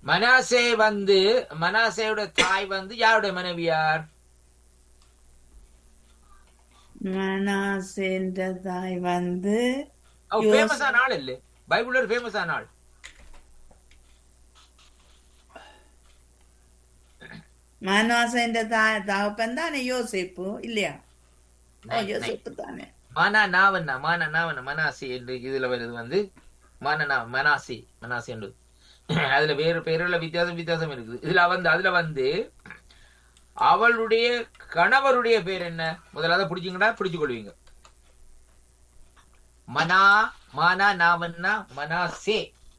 மனாசே வந்து மனாசேயோட தாய் வந்து யாருடைய மனைவியார் மனாசேன்ற தாய் வந்து அவ யோசே- ஃபேமஸான ஆள் இல்ல பைபிள்ல ஒரு ஃபேமஸான ஆள் மனாசேன்ற தாய் தகப்பன் தானே யோசிப்பு இல்லையா ஓ நை- நை. யோசிப்பு தானே மானா நாவண்ணா மானா நாவண்ணா மனாசி என்று இதுல வருது வந்து மானனா மனாசி மனாசி என்று அதுல வேறு பேருள்ள வித்தியாசம் வித்தியாசம் இருக்குது இதுல வந்து அதுல வந்து அவளுடைய கணவருடைய பேர் என்ன முதல்ல அதை பிடிச்சிங்கடா பிடிச்சு கொள்வீங்க மனா மானா நாவண்ணா மனாசே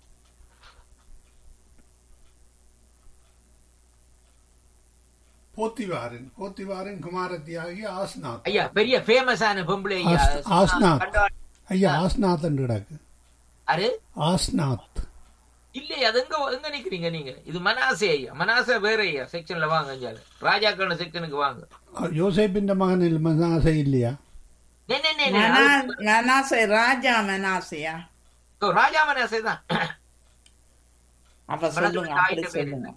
போத்திவாரன் போத்திவாரன் குமாரத்தியாகி ஆஸ்நாத் ஐயா பெரிய ஃபேமஸான பொம்பளை ஐயா ஆஸ்- ஆஸ்நாத். கண்டால் ஐயா ஆஸ்நாத் என்று கிடக்கு அரு ஆஸ்நாத் இல்லையே அது எங்க எங்க நிக்கிறீங்க நீங்க இது மனாசே ஐயா மனாசே வேற ஐயா செக்ஷன்ல வாங்க அஞ்சால ராஜாக்கான செக்ஷனுக்கு வாங்க யோசேப்பின் மகனில் மனாசை இல்லையா நே, நே, நே, நே, மனா அது- மனாசே ராஜா மனாசையா ஓ, ராஜா மனாசே தான் அப்ப சொல்லுங்க மனசுல அப்படி தாயிட்ட பேர் சொல்லுங்க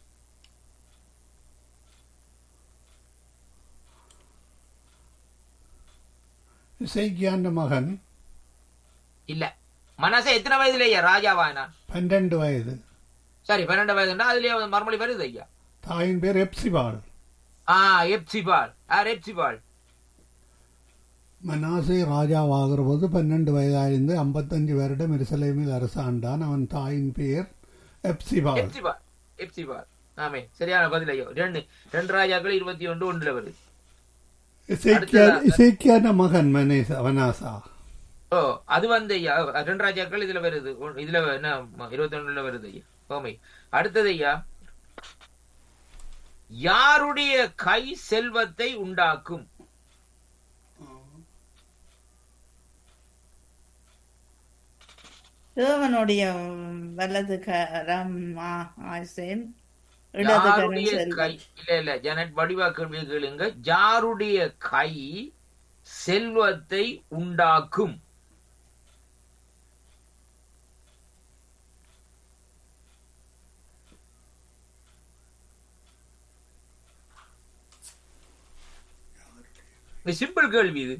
இசைக்கியாண்ட மகன் இல்ல மனசே எத்தனை வயதுல ஐயா ராஜாவானா பன்னெண்டு வயது சரி பன்னெண்டு வயதுன்னா அதுலயே வந்து மறுமொழி வருது ஐயா தாயின் பேர் எப்சிபாள் ஆ எப்சிபால் ஆ எப்சிபால் மனாசே ராஜாவாகிற போது பன்னெண்டு வயதாயிருந்து ஐம்பத்தஞ்சு வருடம் எருசலேமில் அரசாண்டான் அவன் தாயின் பேர் எப்சிபாள் எப்சிபால் எப்சிபால் ஆமே சரியான பதில் ஐயோ ரெண்டு ரெண்டு ராஜாக்கள் இருபத்தி ஒன்று ஒன்றுல வருது இசைக்கியா அடுத்ததா- இசைக்கியான மகன் மனேசா மனாசா ஓ அது வந்து ஐயா ரெண்டு ராஜாக்கள் இதுல வருது ஒ- இதுல என்ன இருபத்தி ஒண்ணுல வருது ஐயா ஓமை அடுத்தது ஐயா யாருடைய கை செல்வத்தை உண்டாக்கும் தேவனுடைய வலது கரம் ஆ- ஆசேன் இடது கரம் யாருடைய செல்வம் கை இல்ல இல்ல ஜனட் வடிவா கேள்வி கேளுங்க யாருடைய கை செல்வத்தை உண்டாக்கும் சிம்பிள் கேள்வி இது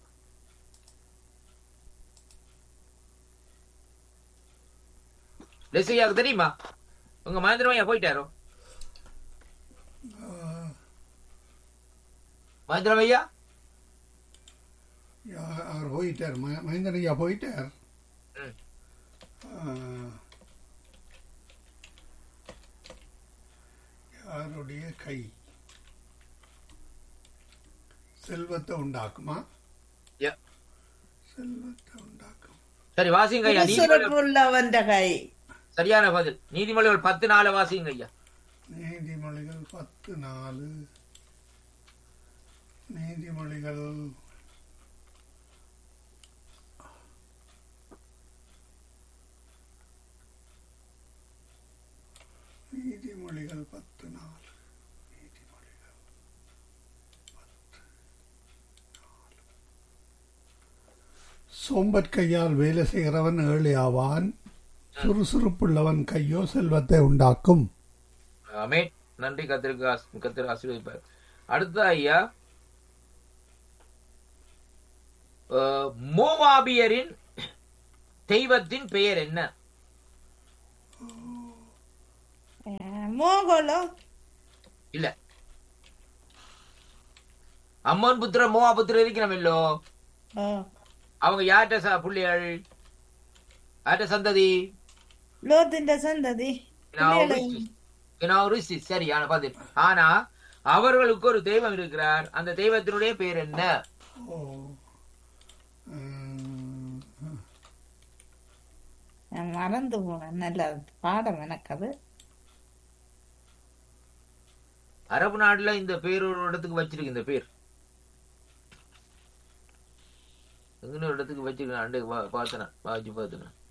லெசையாக்கு தெரியுமா உங்க மகேந்திரமையா போயிட்டாரோ மகேந்திரமையா யா- அவர் போயிட்டார் ம- மகேந்திரன் ஐயா போயிட்டார் ம். ஆ. யாருடைய கை செல்வத்தை உண்டாக்குமா Yeah. செல்வத்தை உண்டாக்கும் சரி வாசிங்க ஐயா நீதிமொழிகள் சுறுசுறுப்புள்ளவன் கை சரியான பதில் நீதிமொழிகள் பத்து நாலு வாசிங்க ஐயா நீதிமொழிகள் பத்து நாலு நீதிமொழிகள் நீதிமொழிகள் பத்து நாலு நீதிமொழிகள் பத்து நாலு சோம்பற்கையால் வேலை செய்கிறவன் ஏழை ஆவான் சுறுசுறுப்புள்ளவன் கையோ செல்வத்தை உண்டாக்கும் ஆமே நன்றி கத்திருக்கு ஆஸ்- கத்திர ஆசீர்வதிப்பார் அடுத்த ஐயா அஹ், மோவாபியரின் தெய்வத்தின் பெயர் என்ன மோகோலோ இல்ல அம்மன் புத்திர மோவா புத்திர இருக்கிறோமில்லோ ஓ அவங்க யார்கிட்ட ச- புள்ளிகள் யார்கிட்ட சந்ததி லோத்தின் சந்ததி ரிஷி சரியான பதில் ஆனா அவர்களுக்கு ஒரு தெய்வம் இருக்கிறார் அந்த தெய்வத்தினுடைய பேர் என்ன ஓ உம், நான் மறந்து போனேன் நல்ல பாடம் எனக்கு அது அரபு நாட்டுல இந்த பேர் ஒரு இடத்துக்கு வச்சிருக்கு இந்த பேர் எங்கன்னு ஒரு இடத்துக்கு வச்சிருக்கேன் அண்டு பார்த்தேன் வாச்சு பார்த்தேன்